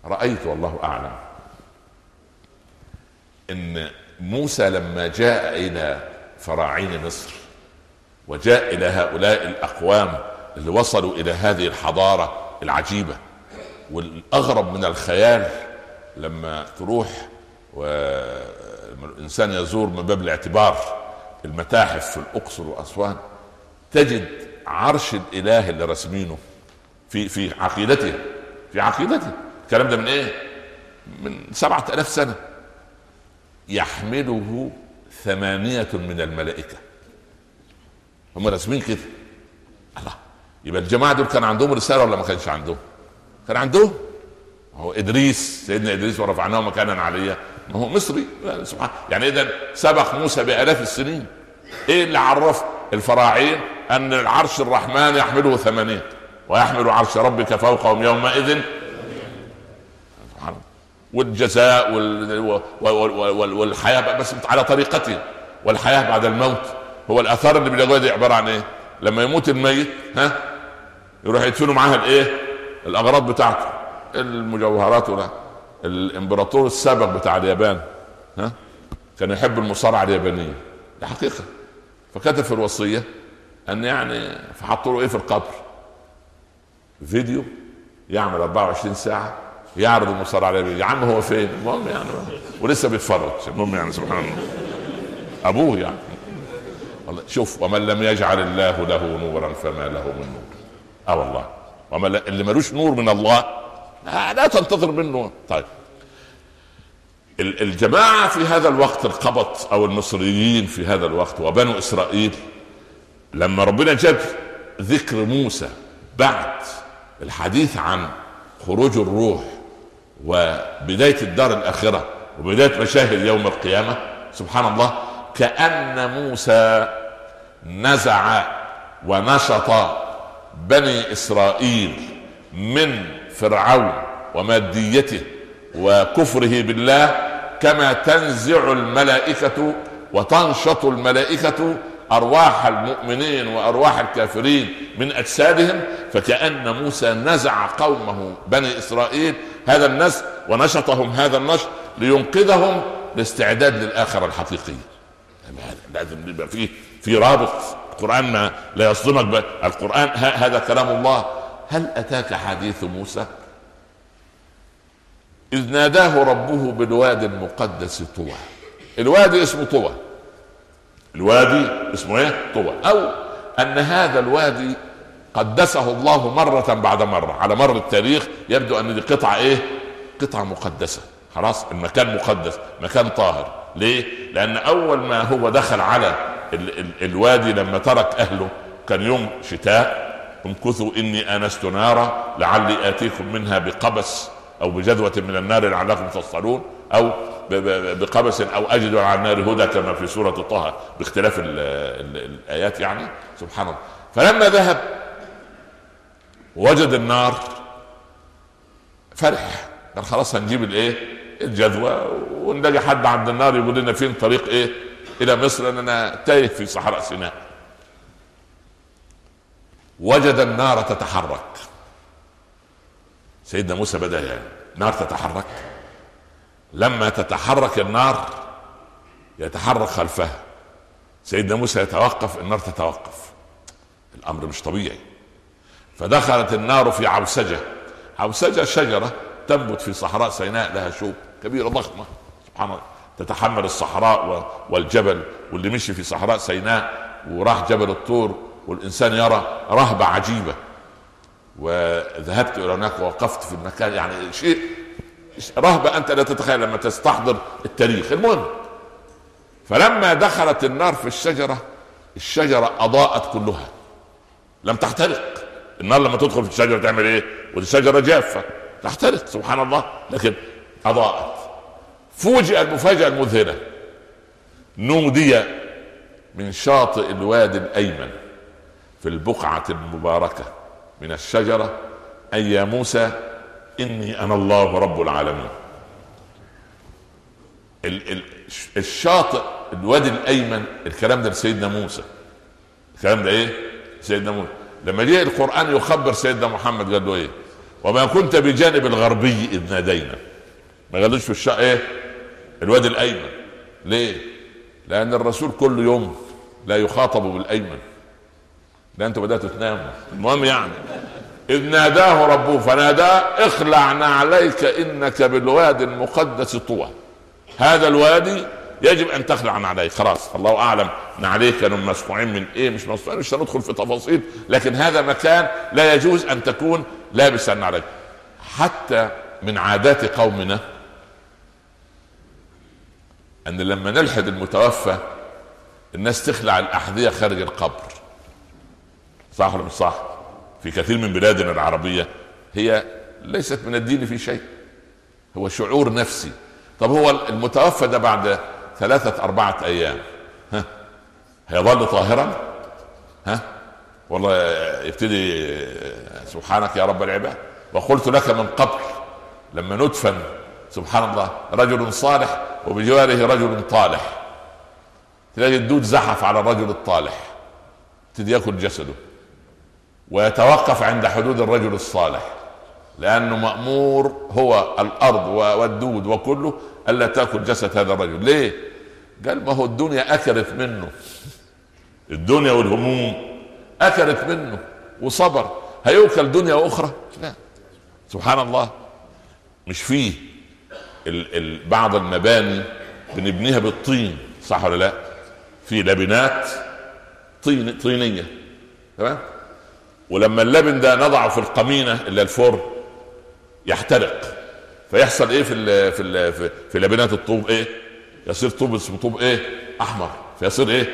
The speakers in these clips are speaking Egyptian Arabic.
رايت والله اعلم ان موسى لما جاء الى فراعين مصر وجاء الى هؤلاء الاقوام اللي وصلوا الى هذه الحضاره العجيبه والاغرب من الخيال لما تروح والانسان يزور من باب الاعتبار المتاحف في الاقصر واسوان تجد عرش الاله اللي رسمينه في في عقيدته في عقيدته الكلام ده من ايه؟ من سبعة ألاف سنة يحمله ثمانية من الملائكة هم راسمين كده الله يبقى الجماعة دول كان عندهم رسالة ولا ما كانش عندهم؟ كان عندهم هو ادريس سيدنا ادريس ورفعناه مكانا عليا ما هو مصري سبحان يعني اذا سبق موسى بالاف السنين ايه اللي عرف الفراعين ان العرش الرحمن يحمله ثمانيه ويحمل عرش ربك فوقهم يومئذ والجزاء والحياه بس على طريقته والحياه بعد الموت هو الاثار اللي بيلاقوها دي عباره عن ايه؟ لما يموت الميت ها يروح يدفنوا معاها الايه؟ الاغراض بتاعته المجوهرات ولا الامبراطور السابق بتاع اليابان ها كان يحب المصارعه اليابانيه دي حقيقه فكتب في الوصيه ان يعني فحطوا له ايه في القبر فيديو يعمل 24 ساعه يعرض المصارعه اليابانيه يا عم هو فين المهم يعني ولسه بيتفرج المهم يعني سبحان الله ابوه يعني والله شوف ومن لم يجعل الله له نورا فما له من نور اه والله وما اللي ملوش نور من الله لا تنتظر منه طيب الجماعة في هذا الوقت القبط أو المصريين في هذا الوقت وبنو إسرائيل لما ربنا جاب ذكر موسى بعد الحديث عن خروج الروح وبداية الدار الآخرة وبداية مشاهد يوم القيامة سبحان الله كأن موسى نزع ونشط بني اسرائيل من فرعون وماديته وكفره بالله كما تنزع الملائكه وتنشط الملائكه ارواح المؤمنين وارواح الكافرين من اجسادهم فكان موسى نزع قومه بني اسرائيل هذا النزع ونشطهم هذا النشط لينقذهم لاستعداد للاخره الحقيقيه لازم يبقى فيه في رابط القرآن ما لا يصدمك القرآن هذا كلام الله هل أتاك حديث موسى إذ ناداه ربه بالوادي المقدس طوى الوادي اسمه طوى الوادي اسمه ايه طوى او ان هذا الوادي قدسه الله مرة بعد مرة على مر التاريخ يبدو ان دي قطعة ايه قطعة مقدسة خلاص المكان مقدس مكان طاهر ليه لان اول ما هو دخل على ال ال الوادي لما ترك اهله كان يوم شتاء امكثوا اني انست نارا لعلي اتيكم منها بقبس او بجذوه من النار لعلكم تصطلون او بقبس او اجد على النار هدى كما في سوره طه باختلاف ال ال الايات يعني سبحان الله فلما ذهب وجد النار فرح قال خلاص هنجيب الايه الجذوه ونلاقي حد عند النار يقول لنا فين طريق ايه الى مصر لاننا تايه في صحراء سيناء وجد النار تتحرك سيدنا موسى بدا يعني نار تتحرك لما تتحرك النار يتحرك خلفها سيدنا موسى يتوقف النار تتوقف الامر مش طبيعي فدخلت النار في عوسجه عوسجه شجره تنبت في صحراء سيناء لها شوك كبيره ضخمه سبحان الله تتحمل الصحراء والجبل واللي مشي في صحراء سيناء وراح جبل الطور والانسان يرى رهبه عجيبه وذهبت الى هناك ووقفت في المكان يعني شيء رهبه انت لا تتخيل لما تستحضر التاريخ المهم فلما دخلت النار في الشجره الشجره اضاءت كلها لم تحترق النار لما تدخل في الشجره تعمل ايه؟ والشجره جافه تحترق سبحان الله لكن اضاءت فوجئ المفاجاه المذهله نودي من شاطئ الوادي الايمن في البقعه المباركه من الشجره اي يا موسى اني انا الله رب العالمين ال ال الشاطئ الوادي الايمن الكلام ده لسيدنا موسى الكلام ده ايه سيدنا موسى لما جاء القران يخبر سيدنا محمد قال له ايه وما كنت بجانب الغربي اذ نادينا ما قالوش في الشق ايه الوادي الايمن ليه لان الرسول كل يوم لا يخاطب بالايمن لا انتوا بداتوا تناموا المهم يعني اذ ناداه ربه فناداه اخلع نعليك انك بالوادي المقدس طوى هذا الوادي يجب ان تخلع عليه خلاص الله اعلم نعليه كانوا مصنوعين من ايه مش مصنوعين مش هندخل في تفاصيل لكن هذا مكان لا يجوز ان تكون لابسا عليه حتى من عادات قومنا ان لما نلحد المتوفى الناس تخلع الاحذيه خارج القبر صح ولا مش صح في كثير من بلادنا العربيه هي ليست من الدين في شيء هو شعور نفسي طب هو المتوفى ده بعد ثلاثة أربعة أيام ها هيظل طاهرا ها والله يبتدي سبحانك يا رب العباد وقلت لك من قبل لما ندفن سبحان الله رجل صالح وبجواره رجل طالح تلاقي الدود زحف على الرجل الطالح يبتدي ياكل جسده ويتوقف عند حدود الرجل الصالح لانه مامور هو الارض والدود وكله الا تاكل جسد هذا الرجل ليه قال ما هو الدنيا اكلت منه الدنيا والهموم اكلت منه وصبر هيوكل دنيا اخرى لا سبحان الله مش فيه ال ال بعض المباني بنبنيها بالطين صح ولا لا في لبنات طين طينيه تمام ولما اللبن ده نضعه في القمينه اللي الفرن يحترق فيحصل ايه في ال في ال في, في لبنات الطوب ايه يصير طوب اسمه طوب ايه احمر فيصير ايه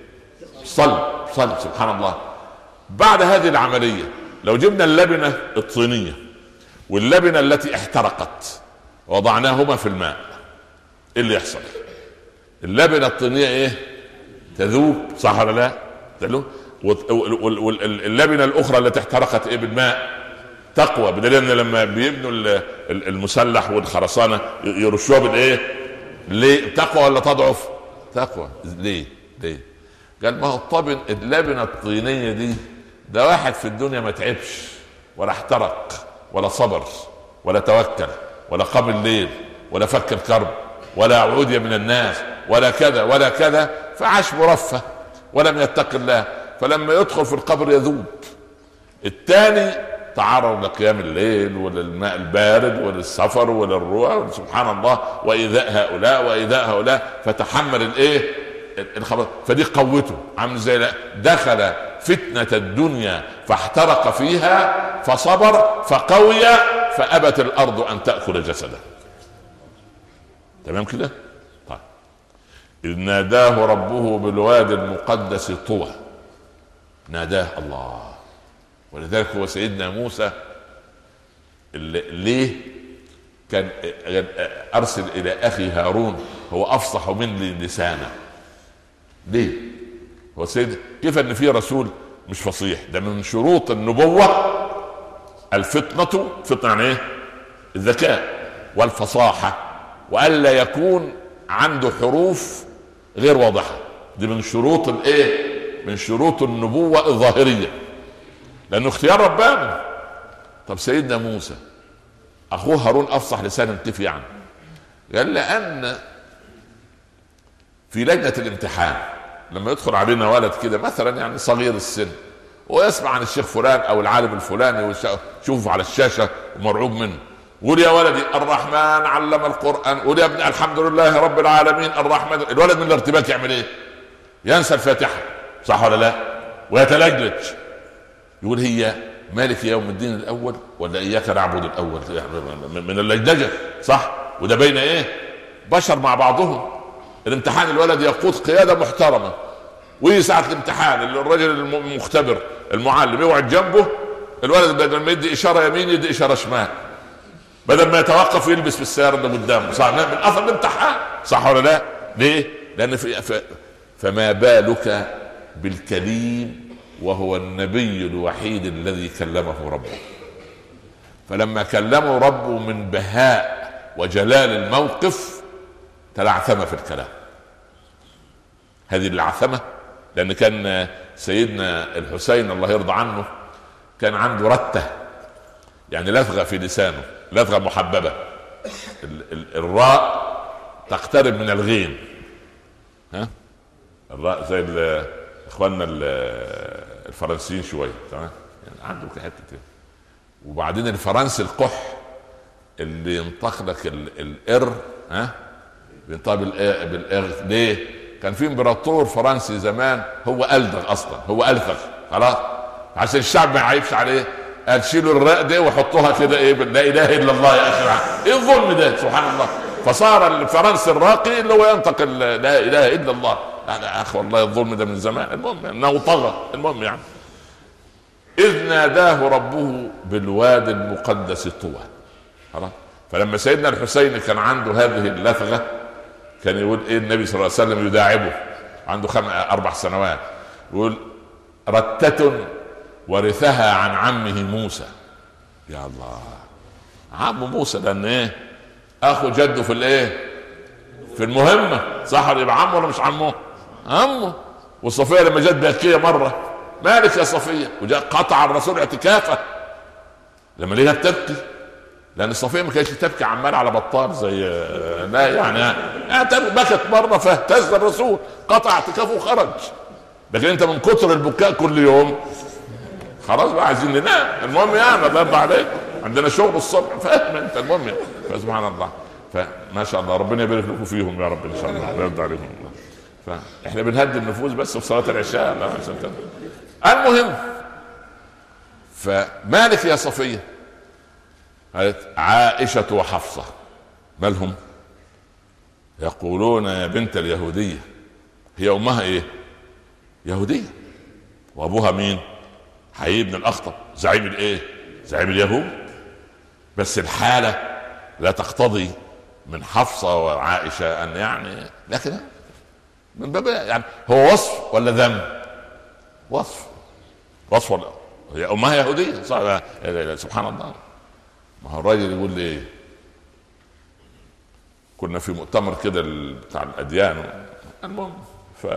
صل صل سبحان الله بعد هذه العمليه لو جبنا اللبنه الطينيه واللبنه التي احترقت وضعناهما في الماء ايه اللي يحصل اللبنه الطينيه ايه تذوب صح ولا لا تذوب واللبنه الاخرى التي احترقت ايه بالماء تقوى بدليل ان لما بيبنوا المسلح والخرسانه يرشوها بالايه؟ ليه؟ تقوى ولا تضعف؟ تقوى ليه؟ ليه؟ قال ما هو الطبن اللبنه الطينيه دي ده واحد في الدنيا ما تعبش ولا احترق ولا صبر ولا توكل ولا قام الليل ولا فك الكرب ولا عودي من الناس ولا كذا ولا كذا فعاش مرفه ولم يتق الله فلما يدخل في القبر يذوب الثاني تعرض لقيام الليل وللماء البارد وللسفر وللروح سبحان الله وايذاء هؤلاء وايذاء هؤلاء فتحمل الايه الخبر فدي قوته عامل زي دخل فتنة الدنيا فاحترق فيها فصبر فقوي فأبت الأرض أن تأكل جسده تمام كده طيب إذ ناداه ربه بالوادي المقدس طوى ناداه الله ولذلك هو سيدنا موسى ليه كان ارسل الى اخي هارون هو افصح مني لسانا ليه هو سيد كيف ان في رسول مش فصيح ده من شروط النبوه الفطنه فطنه يعني ايه الذكاء والفصاحه والا يكون عنده حروف غير واضحه دي من شروط الايه من شروط النبوه الظاهريه لانه اختيار رباني طب سيدنا موسى اخوه هارون افصح لسانا كيف يعني قال لان في لجنه الامتحان لما يدخل علينا ولد كده مثلا يعني صغير السن ويسمع عن الشيخ فلان او العالم الفلاني ويشوفه على الشاشه ومرعوب منه قول يا ولدي الرحمن علم القران قول يا ابني الحمد لله رب العالمين الرحمن الولد من الارتباك يعمل ايه؟ ينسى الفاتحه صح ولا لا؟ ويتلجلج يقول هي مالك يوم الدين الاول ولا اياك نعبد الاول من اللجلجه صح وده بين ايه بشر مع بعضهم الامتحان الولد يقود قياده محترمه ويجي ساعه الامتحان الرجل المختبر المعلم يقعد جنبه الولد بدل ما يدي اشاره يمين يدي اشاره شمال بدل ما يتوقف يلبس في السياره اللي قدامه صح من اثر الامتحان صح ولا لا؟ ليه؟ لان في فما بالك بالكليم وهو النبي الوحيد الذي كلمه ربه فلما كلمه ربه من بهاء وجلال الموقف تلعثم في الكلام هذه العثمة لأن كان سيدنا الحسين الله يرضى عنه كان عنده رتة يعني لثغه في لسانه لثغه محببه الراء تقترب من الغين ها الراء زي اخواننا الفرنسيين شويه تمام يعني عنده حته وبعدين الفرنسي القح اللي ينطق لك الار ها بينطق بالار ليه؟ كان في امبراطور فرنسي زمان هو الدغ اصلا هو الثغ خلاص عشان الشعب ما يعيبش عليه قال شيلوا الراء دي وحطوها كده ايه لا اله الا الله يا اخي ايه الظلم ده سبحان الله فصار الفرنسي الراقي اللي هو ينطق لا اله الا الله يعني يا اخي والله الظلم ده من زمان المهم انه طغى المهم يعني اذ ناداه ربه بالوادي المقدس طوى خلاص فلما سيدنا الحسين كان عنده هذه اللثغه كان يقول ايه النبي صلى الله عليه وسلم يداعبه عنده خم... اربع سنوات يقول رتة ورثها عن عمه موسى يا الله عم موسى لان ايه اخو جده في الايه في المهمه صح يبقى عمه ولا مش عمه عمه وصفيه لما جت باكيه مره مالك يا صفيه وجاء قطع الرسول اعتكافه لما لقيها بتبكي لان صفيه ما كانتش تبكي عمال على بطال زي لا يعني بكت مره فاهتز الرسول قطع اعتكافه وخرج لكن انت من كتر البكاء كل يوم خلاص بقى عايزين ننام المهم يعني الله يرضى عليك عندنا شغل الصبح فاهم انت المهم يعني فسبحان الله فما شاء الله ربنا يبارك لكم فيهم يا رب ان شاء الله ويرضى عليكم فاحنا بنهدي النفوس بس في صلاه العشاء لا عشان المهم فمالك يا صفيه قالت عائشه وحفصه مالهم يقولون يا بنت اليهوديه هي امها ايه يهوديه وابوها مين حي بن الاخطب زعيم الايه زعيم اليهود بس الحاله لا تقتضي من حفصه وعائشه ان يعني لكن من باب يعني هو وصف ولا ذم؟ وصف وصف ولا هي امها يهوديه صح سبحان الله ما هو الراجل يقول لي ايه كنا في مؤتمر كده بتاع الاديان المهم ف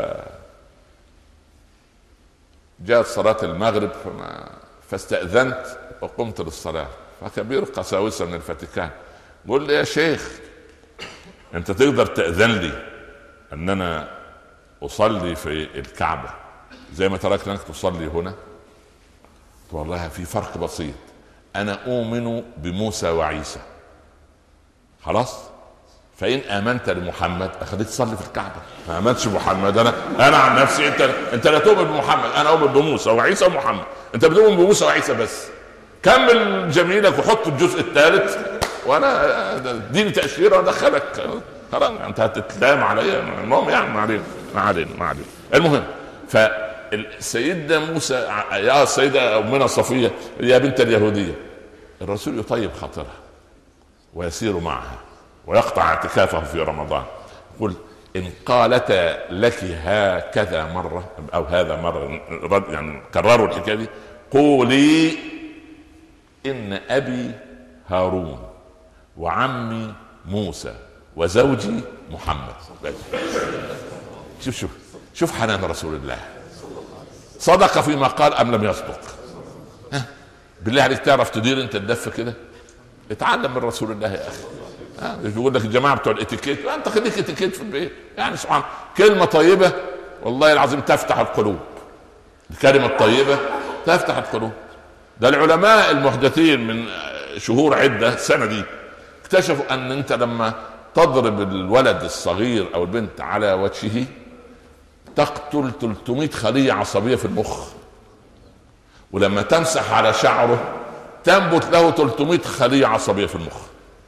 جاءت صلاة المغرب فما فاستأذنت وقمت للصلاة فكبير قساوسة من الفاتيكان بقول لي يا شيخ انت تقدر تأذن لي ان انا اصلي في الكعبة زي ما تركت انك تصلي هنا والله في فرق بسيط انا اؤمن بموسى وعيسى خلاص فان امنت لمحمد اخليك تصلي في الكعبه ما امنتش بمحمد انا انا عن نفسي انت انت لا تؤمن بمحمد انا اؤمن بموسى وعيسى ومحمد انت بتؤمن بموسى وعيسى بس كمل جميلك وحط الجزء الثالث وانا اديني تاشيره وادخلك خلاص انت هتتلام عليا المهم يعني ما علينا ما علينا ما علينا المهم فالسيدة موسى يا السيدة أمنا صفية يا بنت اليهودية الرسول يطيب خاطرها ويسير معها ويقطع اعتكافه في رمضان قل إن قالت لك هكذا مرة أو هذا مرة يعني كرروا الحكاية دي قولي إن أبي هارون وعمي موسى وزوجي محمد شوف شوف شوف حنان رسول الله صدق فيما قال ام لم يصدق ها بالله عليك تعرف تدير انت الدف كده اتعلم من رسول الله يا اخي بيقول لك الجماعه بتوع الاتيكيت انت خليك اتيكيت في البيت يعني سبحان كلمه طيبه والله العظيم تفتح القلوب الكلمه الطيبه تفتح القلوب ده العلماء المحدثين من شهور عده السنه دي اكتشفوا ان انت لما تضرب الولد الصغير او البنت على وجهه تقتل 300 خليه عصبيه في المخ ولما تمسح على شعره تنبت له 300 خليه عصبيه في المخ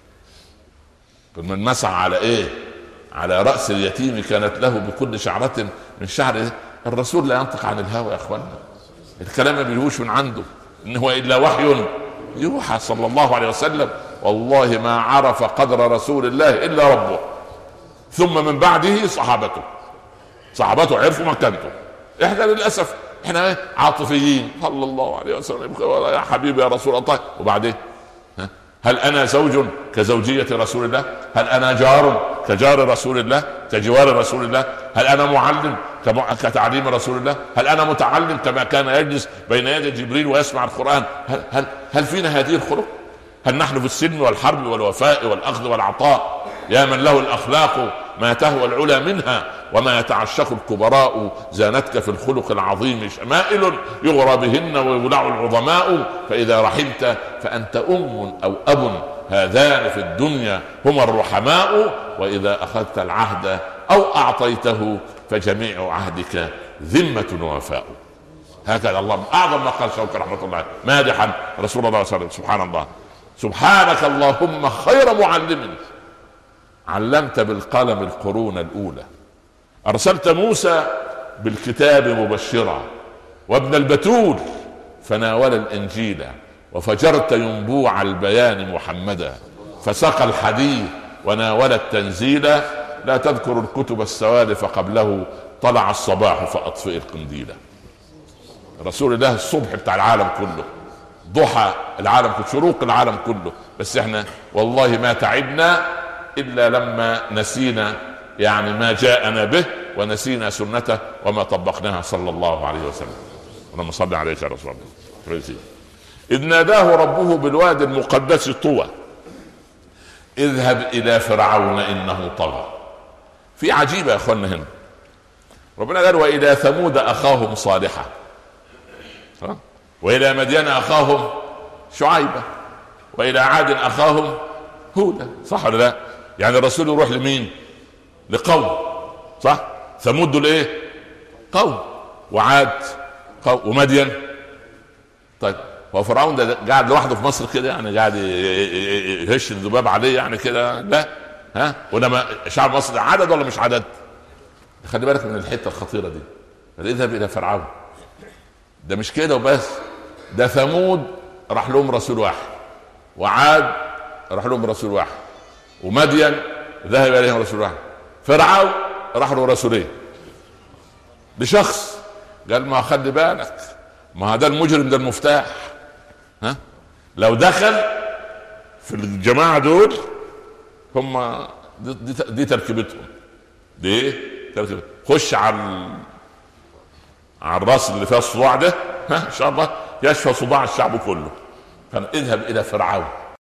من مسح على ايه على راس اليتيم كانت له بكل شعره من شعر الرسول لا ينطق عن الهوى يا اخوانا الكلام ما بيهوش من عنده ان هو الا وحي يوحى صلى الله عليه وسلم والله ما عرف قدر رسول الله الا ربه ثم من بعده صحابته صحابته عرفوا مكانته احنا للاسف احنا عاطفيين صلى الله عليه وسلم يا حبيبي يا رسول الله وبعدين هل انا زوج كزوجيه رسول الله هل انا جار كجار رسول الله كجوار رسول الله هل انا معلم كتعليم رسول الله هل انا متعلم كما كان يجلس بين يدي جبريل ويسمع القران هل هل, هل فينا هذه الخلق هل نحن في السلم والحرب والوفاء والاخذ والعطاء يا من له الاخلاق ما تهوى العلا منها وما يتعشق الكبراء زانتك في الخلق العظيم شمائل يغرى بهن ويولع العظماء فاذا رحمت فانت ام او اب هذان في الدنيا هما الرحماء واذا اخذت العهد او اعطيته فجميع عهدك ذمه ووفاء هكذا الله اعظم ما قال شوقي رحمه الله مادحا رسول الله صلى الله عليه وسلم سبحان الله سبحانك اللهم خير معلم علمت بالقلم القرون الاولى ارسلت موسى بالكتاب مبشرا وابن البتول فناول الانجيل وفجرت ينبوع البيان محمدا فسقى الحديث وناول التنزيل لا تذكر الكتب السواد فقبله طلع الصباح فاطفئ القنديل رسول الله الصبح بتاع العالم كله ضحى العالم كله شروق العالم كله بس احنا والله ما تعبنا الا لما نسينا يعني ما جاءنا به ونسينا سنته وما طبقناها صلى الله عليه وسلم اللهم صل عليك يا رسول الله إذ ناداه ربه بالواد المقدس طوى اذهب إلى فرعون إنه طغى في عجيبة يا أخوانا هنا ربنا قال وإلى ثمود أخاهم صالحا وإلى مدين أخاهم شعيبة وإلى عاد أخاهم هودا صح ولا لا؟ يعني الرسول يروح لمين؟ لقوم صح؟ ثمود دول ايه؟ قوم وعاد قوم ومدين طيب هو فرعون ده قاعد لوحده في مصر كده يعني قاعد يهش الذباب عليه يعني كده لا ها وانما شعب مصر عدد ولا مش عدد؟ خلي بالك من الحته الخطيره دي اذهب الى فرعون ده مش كده وبس ده ثمود راح لهم رسول واحد وعاد راح لهم رسول واحد ومدين ذهب اليهم رسول واحد فرعون راح له رسولين لشخص قال ما خلي بالك ما هذا المجرم ده المفتاح ها لو دخل في الجماعه دول هم دي, دي, دي تركيبتهم دي ايه تركيبتهم خش على على الراس اللي فيها الصداع ده ها ان شاء الله يشفى صداع الشعب كله كان اذهب الى فرعون